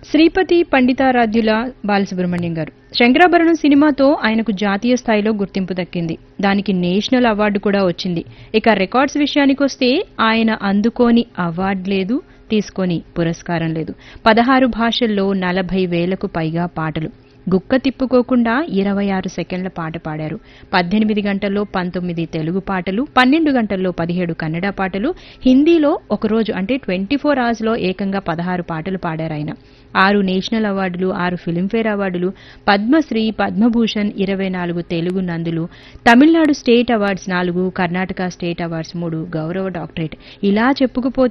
శ్రీపతి పండితారాధ్యుల బాలసుబ్రహ్మణ్యం గారు శంకరాభరణం సినిమాతో ఆయనకు జాతీయ స్థాయిలో గుర్తింపు దక్కింది దానికి నేషనల్ అవార్డు కూడా వచ్చింది ఇక రికార్డ్స్ విషయానికొస్తే ఆయన అందుకోని అవార్డు లేదు తీసుకొని పురస్కారం లేదు పదహారు భాషల్లో నలభై వేలకు పైగా పాటలు గుక్క తిప్పుకోకుండా ఇరవై ఆరు సెకండ్ల పాట పాడారు పద్దెనిమిది గంటల్లో పంతొమ్మిది తెలుగు పాటలు పన్నెండు గంటల్లో పదిహేడు కన్నడ పాటలు హిందీలో ఒకరోజు అంటే ట్వంటీ ఫోర్ అవర్స్లో ఏకంగా పదహారు పాటలు పాడారు ఆయన ఆరు నేషనల్ అవార్డులు ఆరు ఫిలింఫేర్ అవార్డులు పద్మశ్రీ పద్మభూషణ్ ఇరవై నాలుగు తెలుగు నందులు తమిళనాడు స్టేట్ అవార్డ్స్ నాలుగు కర్ణాటక స్టేట్ అవార్డ్స్ మూడు గౌరవ డాక్టరేట్ ఇలా చెప్పుకుపోతే